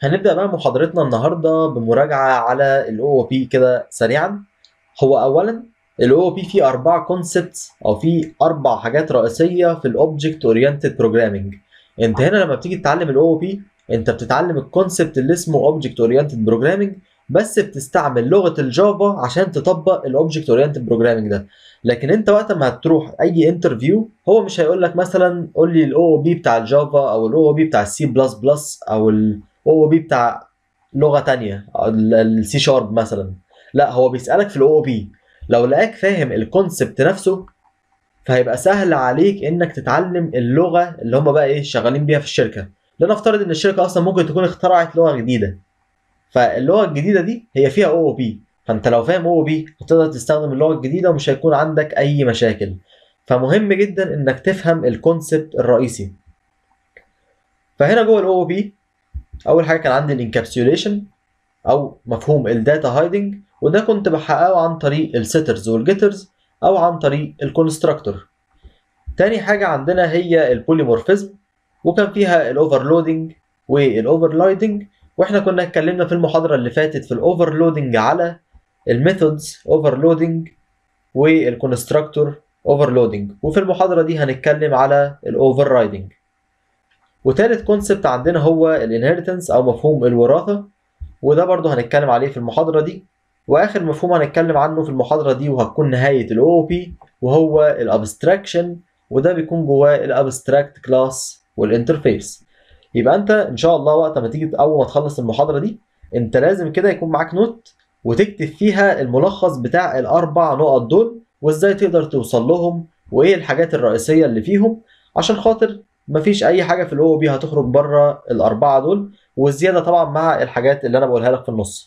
هنبدأ بقى محاضرتنا النهاردة بمراجعة على ال OOP كده سريعا هو أولا ال OOP فيه أربع كونسبتس أو فيه أربع حاجات رئيسية في ال Object Oriented Programming أنت هنا لما بتيجي تتعلم ال OOP أنت بتتعلم الكونسبت اللي اسمه Object Oriented Programming بس بتستعمل لغة الجافا عشان تطبق ال Object Oriented Programming ده لكن انت وقت ما هتروح اي انترفيو هو مش هيقول لك مثلا قول لي الاو بي بتاع الجافا او الاو بي بتاع السي بلس بلس او الاو بي بتاع لغه تانية السي شارب مثلا لا هو بيسالك في الاو بي لو لقاك فاهم الكونسبت نفسه فهيبقى سهل عليك انك تتعلم اللغه اللي هم بقى ايه شغالين بيها في الشركه لنفترض ان الشركه اصلا ممكن تكون اخترعت لغه جديده فاللغه الجديده دي هي فيها او بي فانت لو فاهم او بي هتقدر تستخدم اللغه الجديده ومش هيكون عندك اي مشاكل فمهم جدا انك تفهم الكونسبت الرئيسي فهنا جوه الاو بي اول حاجه كان عندي الانكابسوليشن او مفهوم الداتا هايدنج وده كنت بحققه عن طريق السيترز والجيترز او عن طريق الكونستراكتور تاني حاجه عندنا هي البوليمورفيزم وكان فيها الاوفرلودنج والاوفرلايدنج واحنا كنا اتكلمنا في المحاضره اللي فاتت في الاوفرلودنج على الميثودز اوفرلودنج والكونستراكتور اوفرلودنج وفي المحاضره دي هنتكلم على الاوفر رايدنج وتالت كونسبت عندنا هو الانهيرتنس او مفهوم الوراثه وده برضه هنتكلم عليه في المحاضره دي واخر مفهوم هنتكلم عنه في المحاضره دي وهتكون نهايه الاو بي وهو الابستراكشن وده بيكون جواه الابستراكت كلاس والانترفيس يبقى انت ان شاء الله وقت ما تيجي اول ما تخلص المحاضره دي انت لازم كده يكون معاك نوت وتكتب فيها الملخص بتاع الاربع نقط دول وازاي تقدر توصل لهم وايه الحاجات الرئيسيه اللي فيهم عشان خاطر مفيش اي حاجه في الاو بي هتخرج بره الاربعه دول والزياده طبعا مع الحاجات اللي انا بقولها لك في النص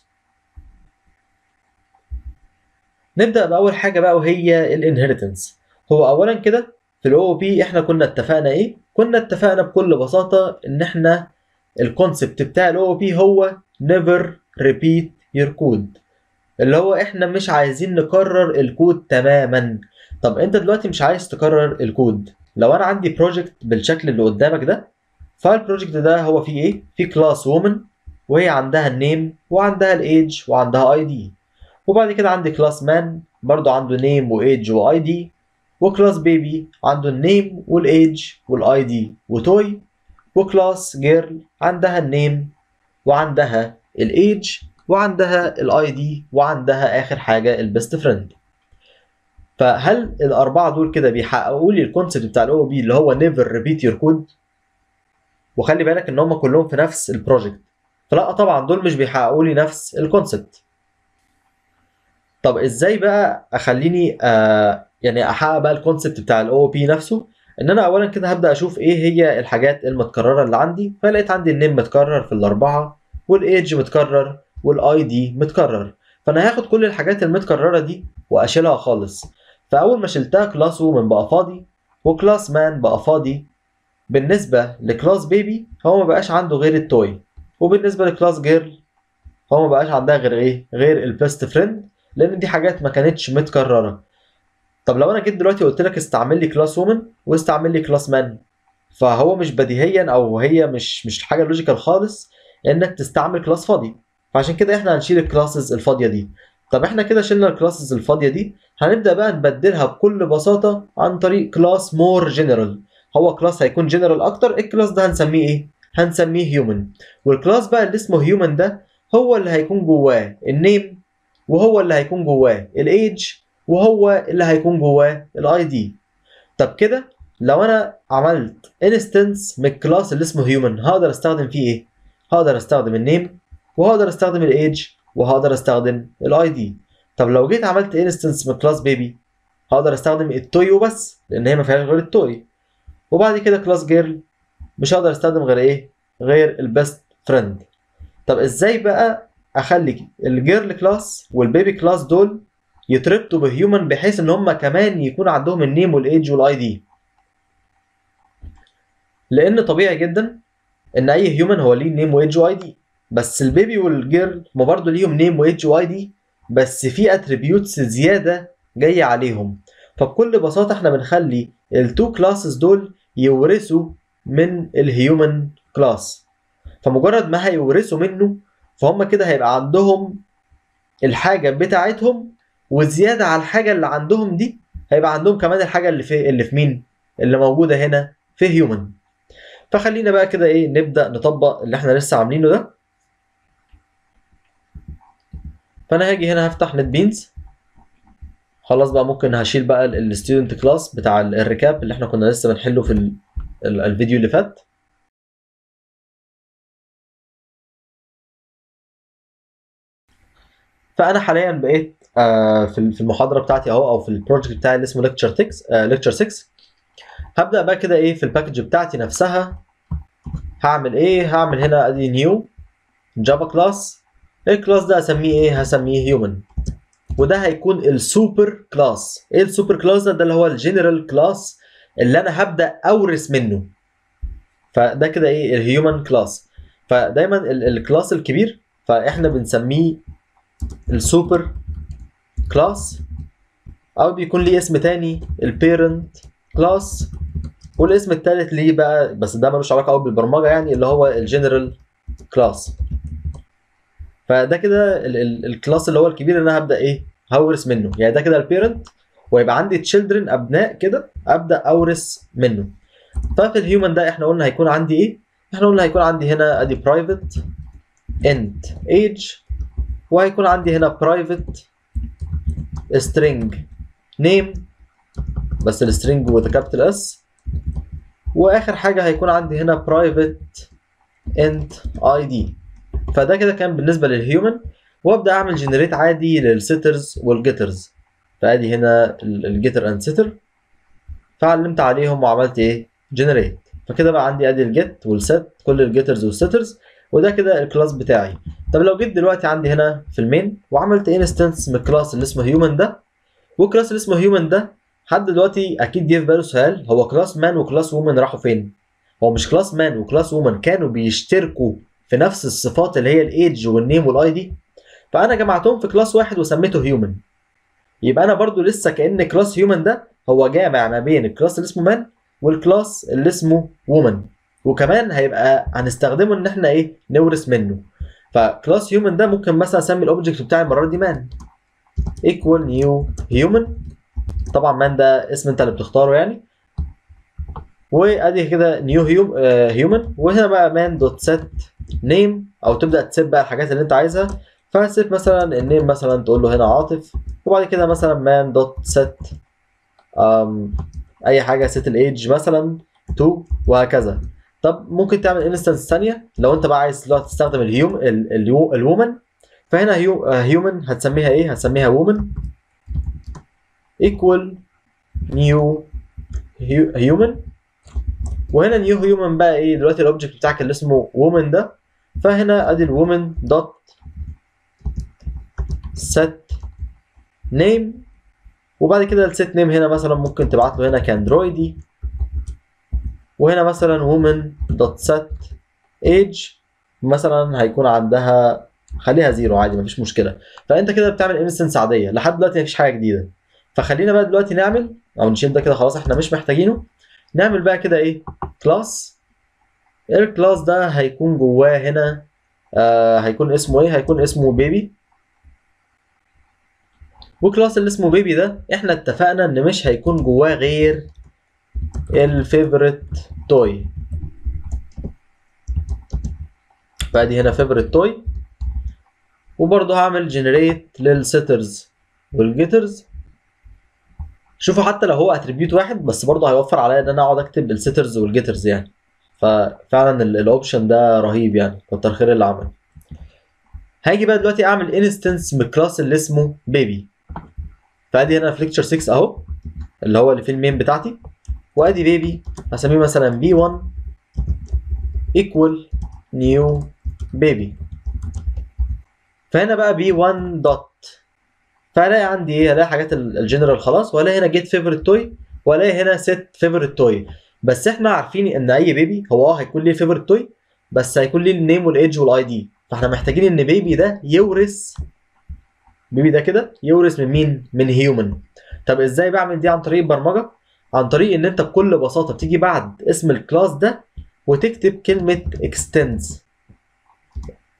نبدا باول حاجه بقى وهي الانهيرتنس هو اولا كده في الاو بي احنا كنا اتفقنا ايه كنا اتفقنا بكل بساطه ان احنا الكونسبت بتاع الاو بي هو never repeat your code اللي هو احنا مش عايزين نكرر الكود تماما طب انت دلوقتي مش عايز تكرر الكود لو انا عندي بروجكت بالشكل اللي قدامك ده فالبروجكت ده هو فيه ايه فيه كلاس وومن وهي عندها النيم وعندها الايدج وعندها اي دي وبعد كده عندي كلاس مان برضو عنده نيم وايدج واي دي وكلاس بيبي عنده النيم والايدج والاي دي وتوي وكلاس جيرل عندها النيم وعندها الايدج وعندها الاي دي وعندها اخر حاجه البيست فريند فهل الاربعه دول كده بيحققوا لي الكونسيبت بتاع الاو بي اللي هو نيفر ريبيت يور كود وخلي بالك ان هم كلهم في نفس البروجكت فلا طبعا دول مش بيحققوا لي نفس الكونسيبت طب ازاي بقى اخليني آه يعني احقق بقى الكونسيبت بتاع الاو بي نفسه ان انا اولا كده هبدا اشوف ايه هي الحاجات المتكرره اللي عندي فلقيت عندي النيم متكرر في الاربعه والايدج متكرر والاي دي متكرر فانا هاخد كل الحاجات المتكرره دي واشيلها خالص فاول ما شلتها كلاس وومن بقى فاضي وكلاس مان بقى فاضي بالنسبه لكلاس بيبي هو ما بقاش عنده غير التوي وبالنسبه لكلاس جيرل هو ما بقاش عندها غير ايه غير البيست فريند لان دي حاجات ما كانتش متكرره طب لو انا جيت دلوقتي قلت لك استعمل لي كلاس وومن واستعمل لي كلاس مان فهو مش بديهيا او هي مش مش حاجه لوجيكال خالص انك تستعمل كلاس فاضي فعشان كده احنا هنشيل الكلاسز الفاضيه دي طب احنا كده شلنا الكلاسز الفاضيه دي هنبدا بقى نبدلها بكل بساطه عن طريق كلاس مور جنرال هو كلاس هيكون جنرال اكتر الكلاس ده هنسميه ايه هنسميه هيومن والكلاس بقى اللي اسمه هيومن ده هو اللي هيكون جواه النيم وهو اللي هيكون جواه الايدج وهو اللي هيكون جواه الاي دي طب كده لو انا عملت انستنس من الكلاس اللي اسمه هيومن هقدر استخدم فيه ايه هقدر استخدم النيم وهقدر استخدم الايدج وهقدر استخدم الاي دي طب لو جيت عملت انستنس من كلاس بيبي هقدر استخدم التوي وبس لان هي ما فيهاش غير التوي وبعد كده كلاس جيرل مش هقدر استخدم غير ايه غير البيست فريند طب ازاي بقى اخلي الجيرل كلاس والبيبي كلاس دول يتربطوا بهيومن بحيث ان هم كمان يكون عندهم النيم والايدج والاي دي لان طبيعي جدا ان اي هيومن هو ليه نيم وايدج واي دي بس البيبي والجيرل هما برضه ليهم نيم وايدج واي دي بس في اتريبيوتس زياده جايه عليهم فبكل بساطه احنا بنخلي التو كلاسز دول يورثوا من الهيومن كلاس فمجرد ما هيورثوا منه فهم كده هيبقى عندهم الحاجه بتاعتهم وزياده على الحاجه اللي عندهم دي هيبقى عندهم كمان الحاجه اللي في اللي في مين اللي موجوده هنا في هيومن فخلينا بقى كده ايه نبدا نطبق اللي احنا لسه عاملينه ده فانا هاجي هنا هفتح نت بينز خلاص بقى ممكن هشيل بقى الستودنت كلاس بتاع ال- الريكاب اللي احنا كنا لسه بنحله في ال- ال- الفيديو اللي فات فانا حاليا بقيت آه، في في المحاضره بتاعتي اهو او في البروجكت بتاعي اللي اسمه ليكتشر 6 ليكتشر 6 هبدا بقى كده ايه في الباكج بتاعتي نفسها هعمل ايه هعمل هنا ادي نيو جافا كلاس الكلاس ده اسميه ايه هسميه هيومن وده هيكون السوبر كلاس ايه السوبر كلاس ده ده اللي هو الجنرال كلاس اللي انا هبدا اورث منه فده كده ايه الهيومن كلاس فدايما ال- الكلاس الكبير فاحنا بنسميه السوبر كلاس او بيكون ليه اسم تاني البيرنت كلاس والاسم التالت ليه بقى بس ده ملوش علاقه قوي بالبرمجه يعني اللي هو الجنرال كلاس فده كده ال- ال- الكلاس اللي هو الكبير اللي انا هبدا ايه هورث منه يعني ده كده البيرنت ويبقى عندي تشيلدرن ابناء كده ابدا اورث منه ففي الهيومن ده احنا قلنا هيكون عندي ايه احنا قلنا هيكون عندي هنا ادي برايفت انت ايج وهيكون عندي هنا برايفت string name بس السترنج وذ كابيتال اس واخر حاجه هيكون عندي هنا private int id فده كده كان بالنسبه للهيومن وابدا اعمل جنريت عادي للسيترز والجيترز فادي هنا الجيتر اند سيتر فعلمت عليهم وعملت ايه جنريت فكده بقى عندي ادي الجيت والست كل الجيترز والسيترز وده كده الكلاس بتاعي طب لو جيت دلوقتي عندي هنا في المين وعملت انستنس من الكلاس اللي اسمه هيومن ده والكلاس اللي اسمه هيومن ده حد دلوقتي اكيد جه في باله سؤال هو كلاس مان وكلاس وومن راحوا فين؟ هو مش كلاس مان وكلاس وومن كانوا بيشتركوا في نفس الصفات اللي هي الايدج والنيم والاي دي فانا جمعتهم في كلاس واحد وسميته هيومن يبقى انا برضو لسه كان كلاس هيومن ده هو جامع ما بين الكلاس اللي اسمه مان والكلاس اللي اسمه وومن وكمان هيبقى هنستخدمه ان احنا ايه نورث منه فكلاس هيومن ده ممكن مثلا اسمي الاوبجكت بتاعي المره دي مان ايكوال نيو هيومن طبعا مان ده اسم انت اللي بتختاره يعني وادي كده نيو هيومن وهنا بقى مان دوت سيت نيم او تبدا تسيب بقى الحاجات اللي انت عايزها فسيب مثلا النيم مثلا تقول له هنا عاطف وبعد كده مثلا مان دوت سيت اي حاجه سيت الايدج مثلا 2 وهكذا طب ممكن تعمل انستنس ثانيه لو انت بقى عايز دلوقتي تستخدم الهيوم الوومن فهنا هيومن هتسميها ايه هتسميها وومن ايكوال نيو هيومن وهنا نيو هيومن بقى ايه دلوقتي الاوبجكت بتاعك اللي اسمه وومن ده فهنا ادي الوومن دوت set نيم وبعد كده السيت نيم هنا مثلا ممكن تبعت له هنا كاندرويدي وهنا مثلا woman دوت set age مثلا هيكون عندها خليها زيرو عادي مفيش مشكله فانت كده بتعمل انستنس عاديه لحد دلوقتي مفيش حاجه جديده فخلينا بقى دلوقتي نعمل او نشيل ده كده خلاص احنا مش محتاجينه نعمل بقى كده ايه كلاس الكلاس ده هيكون جواه هنا آه هيكون اسمه ايه هيكون اسمه بيبي وكلاس اللي اسمه بيبي ده احنا اتفقنا ان مش هيكون جواه غير الفيفوريت توي فادي هنا فيفوريت توي وبرضه هعمل جنريت للسيترز والجيترز شوفوا حتى لو هو اتريبيوت واحد بس برضه هيوفر عليا ان انا اقعد اكتب السيترز والجيترز يعني ففعلا الاوبشن ده رهيب يعني كتر خير اللي عمل هاجي بقى دلوقتي اعمل انستنس من الكلاس اللي اسمه بيبي فادي هنا في ليكتشر 6 اهو اللي هو اللي في المين بتاعتي وادي بيبي هسميه مثلا بي 1 ايكوال نيو بيبي فهنا بقى بي 1 دوت فهلاقي عندي ايه هلاقي حاجات الجنرال خلاص وهلاقي هنا جيت فيفورت توي وهلاقي هنا سيت فيفورت توي بس احنا عارفين ان اي بيبي هو اه هيكون ليه فيفورت توي بس هيكون ليه النيم والايدج والاي دي فاحنا محتاجين ان بيبي ده يورث بيبي ده كده يورث من مين من هيومن طب ازاي بعمل دي عن طريق البرمجه عن طريق ان انت بكل بساطه بتيجي بعد اسم الكلاس ده وتكتب كلمه extends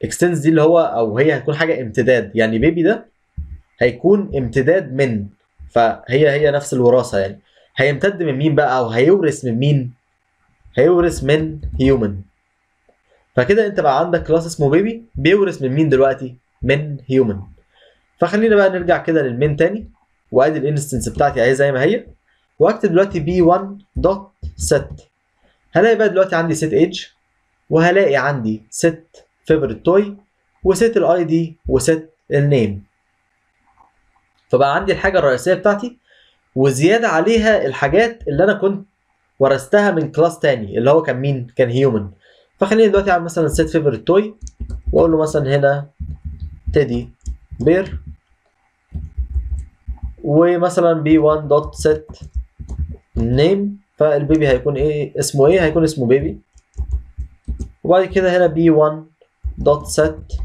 اكستنس دي اللي هو او هي هتكون حاجه امتداد يعني بيبي ده هيكون امتداد من فهي هي نفس الوراثه يعني هيمتد من مين بقى او هيورث من مين هيورث من هيومن فكده انت بقى عندك كلاس اسمه بيبي بيورث من مين دلوقتي من هيومن فخلينا بقى نرجع كده للمين تاني وادي الانستنس بتاعتي اهي زي ما هي واكتب دلوقتي بي 1 دوت set هلاقي بقى دلوقتي عندي set age وهلاقي عندي set favorite toy وست الاي دي وست النيم فبقى عندي الحاجه الرئيسيه بتاعتي وزياده عليها الحاجات اللي انا كنت ورثتها من كلاس تاني اللي هو كان مين كان هيومن فخليني دلوقتي اعمل مثلا set favorite toy واقول له مثلا هنا تيدي بير ومثلا بي 1 دوت set نيم فالبيبي هيكون ايه اسمه ايه هيكون اسمه بيبي وبعد كده هنا بي 1 دوت set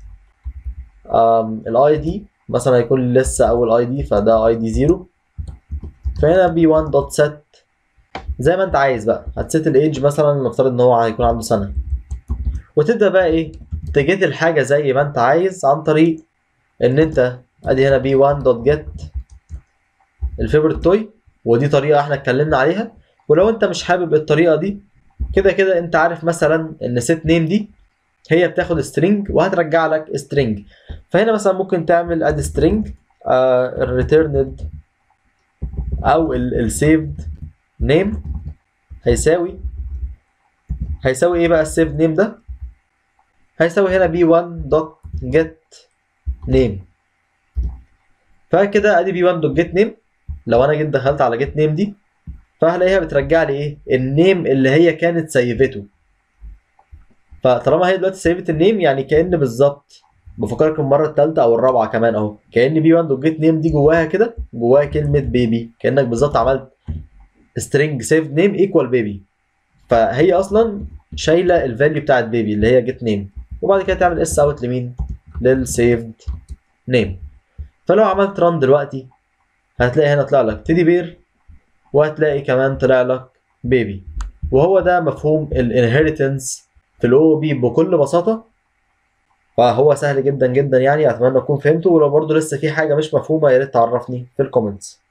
الاي دي مثلا هيكون لسه اول اي دي فده اي دي 0 فهنا بي 1 دوت set زي ما انت عايز بقى هتست الايدج مثلا نفترض ان هو هيكون عنده سنه وتبدا بقى ايه تجيت الحاجه زي ما انت عايز عن طريق ان انت ادي هنا بي 1 دوت جيت الفيفورت توي ودي طريقه احنا اتكلمنا عليها ولو انت مش حابب الطريقه دي كده كده انت عارف مثلا ان set name دي هي بتاخد string وهترجع لك string فهنا مثلا ممكن تعمل اد string uh, returned او ال saved name هيساوي هيساوي ايه بقى السيف نيم ده هيساوي هنا b1 دوت get name فكده ادي b1 دوت get name لو انا جيت دخلت على get name دي فهلاقيها بترجع لي ايه النيم اللي هي كانت سيفته فطالما هي دلوقتي سيفت النيم يعني كان بالظبط بفكرك المره الثالثه او الرابعه كمان اهو كان بي 1 دوت جيت نيم دي جواها كده جواها كلمه بيبي كانك بالظبط عملت string saved name equal baby فهي اصلا شايله الفاليو بتاعت بيبي اللي هي جيت نيم وبعد كده تعمل اس اوت لمين للسيفد نيم فلو عملت ران دلوقتي هتلاقي هنا طلع لك تيدي بير وهتلاقي كمان طلع لك بيبي وهو ده مفهوم الانهيرتنس في الاو بي بكل بساطه فهو سهل جدا جدا يعني اتمنى تكون فهمته ولو برضه لسه في حاجه مش مفهومه يا ريت تعرفني في الكومنتس